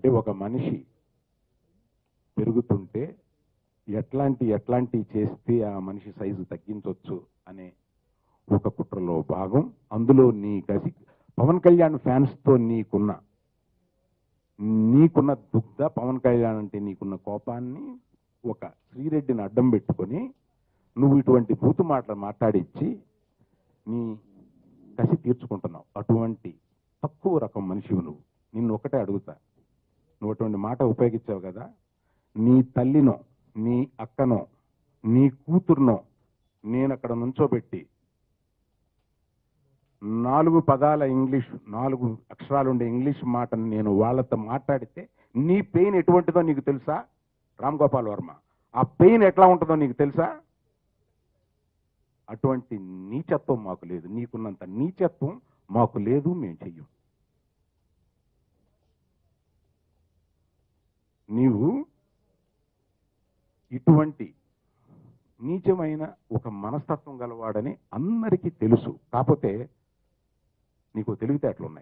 ఒక మనిషి పెరుగుతుంటే ఎట్లాంటి ఎట్లాంటి చేస్తే ఆ మనిషి సైజు తగ్గించవచ్చు అనే ఒక కుట్రలో భాగం అందులో నీ కసి పవన్ కళ్యాణ్ ఫ్యాన్స్తో నీకున్న నీకున్న దుగ్ధ పవన్ కళ్యాణ్ అంటే నీకున్న కోపాన్ని ఒక శ్రీరెడ్డిని అడ్డం పెట్టుకొని నువ్వు ఇటువంటి బూతు మాటలు మాట్లాడించి నీ కసి తీర్చుకుంటున్నావు అటువంటి తక్కువ రకం మనిషివి నువ్వు నిన్ను ఒకటే అడుగుతా నువ్వు అటువంటి మాట ఉపయోగించావు కదా నీ తల్లినో నీ అక్కనో నీ కూతుర్నో నేను అక్కడ నుంచోబెట్టి నాలుగు పదాల ఇంగ్లీష్ నాలుగు అక్షరాలుండే ఇంగ్లీష్ మాటను నేను వాళ్ళతో మాట్లాడితే నీ పెయిన్ ఎటువంటిదో నీకు తెలుసా రామ్ గోపాల్ వర్మ ఆ పెయిన్ ఎట్లా ఉంటుందో నీకు తెలుసా అటువంటి నీచత్వం మాకు లేదు నీకున్నంత నీచత్వం మాకు లేదు మేము చెయ్యం నీవు ఇటువంటి నీచమైన ఒక మనస్తత్వం గలవాడని అందరికీ తెలుసు కాకపోతే నీకు తెలివితేటలు ఉన్నాయి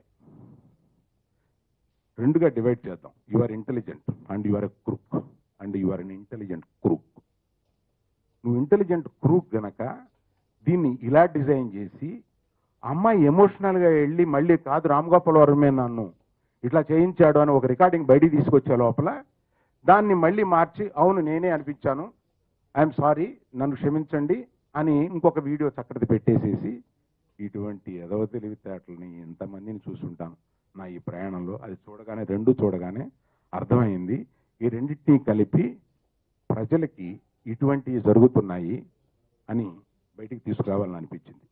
రెండుగా డివైడ్ చేద్దాం you are intelligent and you are a crook and you are an intelligent crook నువ్వు ఇంటెలిజెంట్ క్రూక్ గనక దీన్ని ఇలా డిజైన్ చేసి అమ్మాయి ఎమోషనల్గా వెళ్ళి మళ్ళీ కాదు రామ్ గోపాల్ వర్మే నన్ను ఇట్లా చేయించాడు అని ఒక రికార్డింగ్ బయటికి తీసుకొచ్చే లోపల దాన్ని మళ్ళీ మార్చి అవును నేనే అనిపించాను ఐఎమ్ సారీ నన్ను క్షమించండి అని ఇంకొక వీడియో చక్కటి పెట్టేసేసి ఇటువంటి ఎదవ తెలివితేటలని ఎంతమందిని చూసుంటాను నా ఈ ప్రయాణంలో అది చూడగానే రెండు చూడగానే అర్థమైంది ఈ రెండింటినీ కలిపి ప్రజలకి ఇటువంటివి జరుగుతున్నాయి అని బయటికి తీసుకురావాలని అనిపించింది